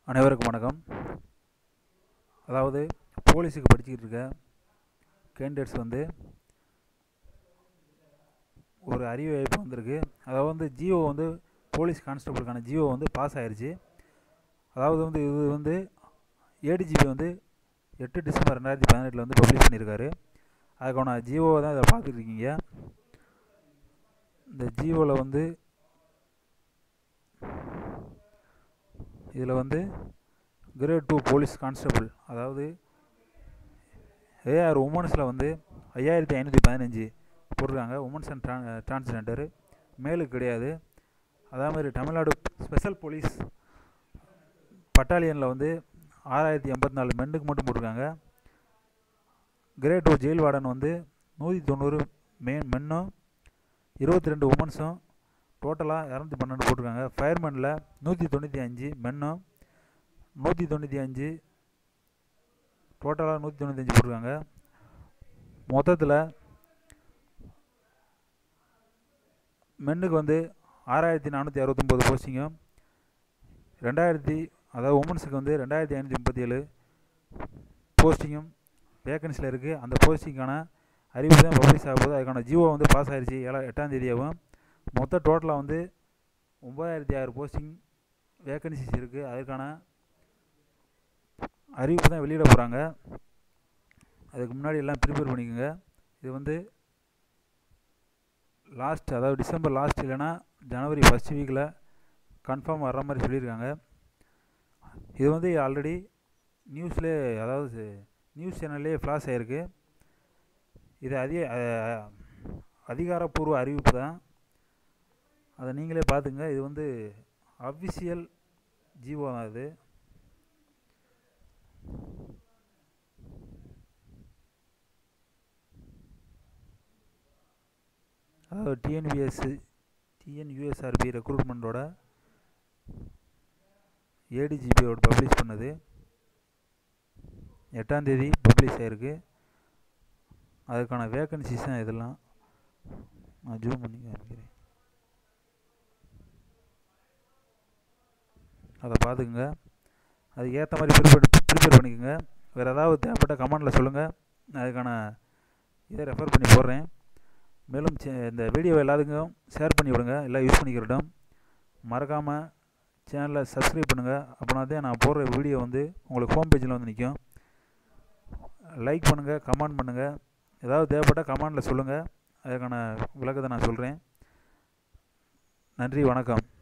அனைவருக்கும் வணக்கம் அதாவது போலீஸுக்கு படிச்சுக்கிட்டு இருக்க கேண்டிடேட்ஸ் வந்து ஒரு அறிவிப்பு வந்திருக்கு அதாவது வந்து ஜியோ வந்து போலீஸ் கான்ஸ்டபிளுக்கான ஜியோ வந்து பாஸ் ஆயிருச்சு அதாவது வந்து இது வந்து ஏடிஜிபி வந்து எட்டு டிசம்பர் ரெண்டாயிரத்தி பதினெட்டில் வந்து பப்ளிஷ் பண்ணியிருக்காரு அதுக்கான ஜியோவை தான் இதை பார்த்துட்டு இருக்கீங்க இந்த ஜியோவில் வந்து இதில் வந்து கிரேட் டூ போலீஸ் கான்ஸ்டபிள் அதாவது ஏஆர் உமன்ஸில் வந்து ஐயாயிரத்தி ஐநூற்றி பதினஞ்சு போட்டிருக்காங்க உமன்ஸ் அண்ட் ட்ரான் டிரான்ஸ்ஜெண்டரு மேலுக்கு கிடையாது அதே மாதிரி தமிழ்நாடு ஸ்பெஷல் போலீஸ் பட்டாலியனில் வந்து ஆறாயிரத்தி எண்பத்தி நாலு மென்னுக்கு மட்டும் போட்டிருக்காங்க கிரேட் டூ ஜெயில் வார்டன் வந்து நூற்றி தொண்ணூறு மென் மென்னும் இருபத்தி ரெண்டு உமன்ஸும் டோட்டலாக இரநூத்தி பன்னெண்டு போட்டிருக்காங்க ஃபயர்மேனில் நூற்றி தொண்ணூற்றி அஞ்சு மென்னும் நூற்றி தொண்ணூற்றி அஞ்சு டோட்டலாக நூற்றி தொண்ணூத்தஞ்சு போட்டிருக்காங்க மொத்தத்தில் மென்னுக்கு வந்து ஆறாயிரத்தி நானூற்றி அறுபத்தொம்போது போஸ்டிங்கும் ரெண்டாயிரத்தி அதாவது உமன்ஸுக்கு வந்து ரெண்டாயிரத்தி ஐநூற்றி முப்பத்தி ஏழு போஸ்டிங்கும் வேக்கன்சியில் இருக்குது அந்த போஸ்டிங்கான அறிவிப்பு தான் பப்ளிஷ் ஆக போகுது அதுக்கான ஜியோ வந்து பாஸ் ஆயிடுச்சு ஏழா எட்டாம் தேதியாகவும் மொத்த டோட்டலாக வந்து ஒம்பதாயிரத்தி ஆறு போஸ்டிங் வேக்கன்சிஸ் இருக்குது அதுக்கான அறிவிப்பு தான் வெளியிட போகிறாங்க அதுக்கு முன்னாடி எல்லாம் ப்ரிப்பேர் பண்ணிக்கோங்க இது வந்து லாஸ்ட் அதாவது டிசம்பர் லாஸ்ட் இல்லைன்னா ஜனவரி ஃபஸ்ட் வீக்கில் கன்ஃபார்ம் வர்ற மாதிரி சொல்லியிருக்காங்க இது வந்து ஆல்ரெடி நியூஸ்லேயே அதாவது நியூஸ் சேனல்லே ஃப்ளாஷ் ஆகிருக்கு இது அதிக அதிகாரப்பூர்வ அறிவிப்பு தான் அதை நீங்களே பார்த்துங்க இது வந்து அஃபிஷியல் ஜீவோ தான் இது அதாவது டிஎன்பிஎஸ் டிஎன்யூஎஸ்ஆர்பி ரெக்ரூட்மெண்ட்டோட ஏடிஜிபியோட பப்ளிஷ் பண்ணது எட்டாந்தேதி பப்ளிஷ் ஆகிருக்கு அதுக்கான வேக்கன்சிஸ் தான் இதெல்லாம் நான் ஜூம் பண்ணி காமிக்கிறேன் அதை பார்த்துக்குங்க அதுக்கு ஏற்ற மாதிரி ப்ரிப்பேர் ப்ரிப்பேர் பண்ணிக்கோங்க வேறு ஏதாவது தேவைப்பட்ட கமெண்டில் சொல்லுங்கள் அதுக்கான இதை ரெஃபர் பண்ணி போடுறேன் மேலும் இந்த வீடியோவை எல்லாத்துக்கும் ஷேர் பண்ணி விடுங்க எல்லாம் யூஸ் பண்ணிக்கிறட்டும் மறக்காமல் சேனலை சப்ஸ்கிரைப் பண்ணுங்கள் அப்படின்னா தான் நான் போடுற வீடியோ வந்து உங்களுக்கு ஹோம் பேஜில் வந்து நிற்கும் லைக் பண்ணுங்கள் கமெண்ட் பண்ணுங்கள் ஏதாவது தேவைப்பட்டால் கமெண்டில் சொல்லுங்கள் அதுக்கான விளக்கத்தை நான் சொல்கிறேன் நன்றி வணக்கம்